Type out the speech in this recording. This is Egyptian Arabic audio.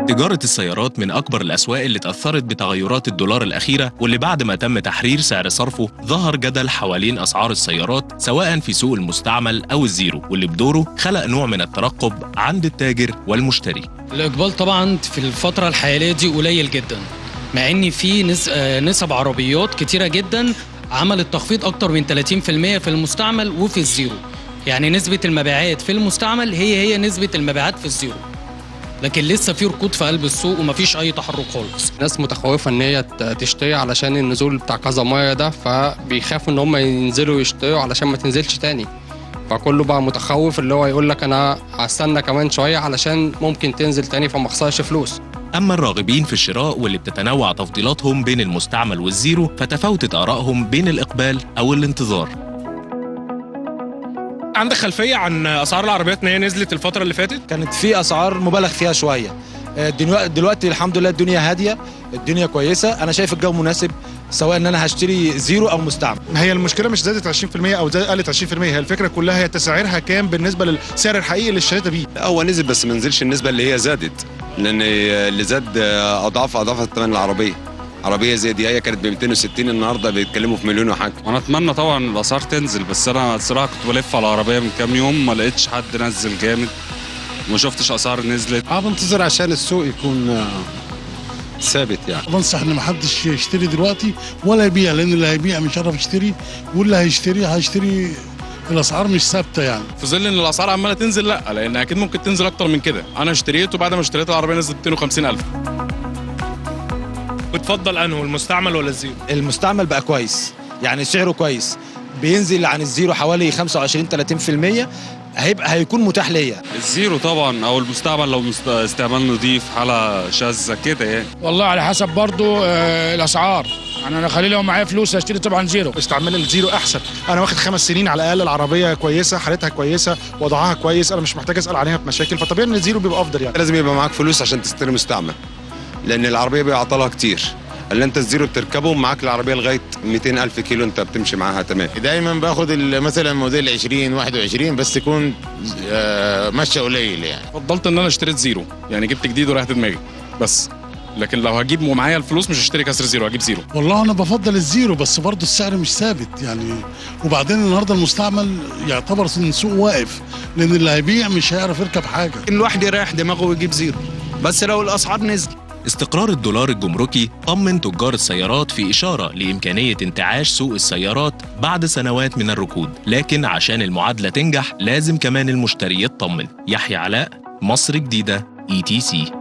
تجارة السيارات من أكبر الأسواق اللي اتأثرت بتغيرات الدولار الأخيرة واللي بعد ما تم تحرير سعر صرفه ظهر جدل حوالين أسعار السيارات سواء في سوق المستعمل أو الزيرو واللي بدوره خلق نوع من الترقب عند التاجر والمشتري الإقبال طبعا في الفترة الحالية دي قليل جدا مع إن في نس- آه، نسب عربيات كتيرة جدا عملت تخفيض أكتر من 30% في المستعمل وفي الزيرو يعني نسبة المبيعات في المستعمل هي هي نسبة المبيعات في الزيرو لكن لسه في ركود في قلب السوق ومفيش أي تحرك خالص ناس متخوفة إن هي ت- تشتري علشان النزول بتاع كذا مية ده فبيخافوا إن هم ينزلوا يشتروا علشان ما تنزلش تاني فكله بقى متخوف اللي هو يقول لك أنا هستنى كمان شوية علشان ممكن تنزل تاني فما أخسرش فلوس أما الراغبين في الشراء واللي بتتنوع تفضيلاتهم بين المستعمل والزيرو فتفاوتت آرائهم بين الإقبال أو الانتظار عندك خلفيه عن اسعار العربيات ان هي نزلت الفتره اللي فاتت كانت في اسعار مبالغ فيها شويه آه، دلوقتي دلوقتي الحمد لله الدنيا هاديه الدنيا كويسه انا شايف الجو مناسب سواء ان انا هشتري زيرو او مستعمل هي المشكله مش زادت 20% او زادت قلت 20% هي الفكره كلها هي تسعيرها كام بالنسبه للسعر الحقيقي اللي اشتريتها بيه لا هو نزل بس ما نزلش النسبه اللي هي زادت لان اللي زاد اضعاف اضعاف ثمن العربيه عربيه زي دي هي كانت ب 260 النهارده بيتكلموا في مليون وحاجه وانا اتمنى طبعا الاسعار تنزل بس انا الصراحه كنت بلف على العربيه من كام يوم ما لقيتش حد نزل جامد وما شفتش اسعار نزلت اه بنتظر عشان السوق يكون آه، ثابت يعني بنصح ان محدش يشتري دلوقتي ولا يبيع لان اللي هيبيع مش هيعرف يشتري واللي هيشتري هيشتري الاسعار مش ثابته يعني في ظل ان الاسعار عماله تنزل لا لان اكيد ممكن تنزل اكتر من كده انا اشتريته بعد ما اشتريت العربيه نزلت 250000 بتفضل انه المستعمل ولا الزيرو المستعمل بقى كويس يعني سعره كويس بينزل عن الزيرو حوالي 25 30% هيبقى هيكون متاح ليا الزيرو طبعا او المستعمل لو مست- استعمال نظيف حاله شاذه كده يعني والله على حسب برضو آه، الاسعار يعني انا خلي لو معايا فلوس اشتري طبعا زيرو استعمال الزيرو احسن انا واخد خمس سنين على الاقل العربيه كويسه حالتها كويسه وضعها كويس انا مش محتاج اسال عليها بمشاكل فطبيعي ان الزيرو بيبقى افضل يعني لازم يبقى معاك فلوس عشان تشتري مستعمل لان العربيه بيعطلها كتير اللي انت الزيرو بتركبه معاك العربيه لغايه 200 الف كيلو انت بتمشي معاها تمام دايما باخد ال- مثلا موديل 20 21 بس تكون آه، ماشيه قليل يعني فضلت ان انا اشتريت زيرو يعني جبت جديد وريحت دماغي بس لكن لو هجيب ومعايا الفلوس مش هشتري كسر زيرو هجيب زيرو والله انا بفضل الزيرو بس برضه السعر مش ثابت يعني وبعدين النهارده المستعمل يعتبر ان السوق واقف لان اللي هيبيع مش هيعرف يركب حاجه الواحد يريح دماغه ويجيب زيرو بس لو الاسعار نزلت استقرار الدولار الجمركي طمن تجار السيارات في إشارة لإمكانية انتعاش سوق السيارات بعد سنوات من الركود لكن عشان المعادلة تنجح لازم كمان المشتري يطمن يحيى علاء مصر جديدة اي تي سي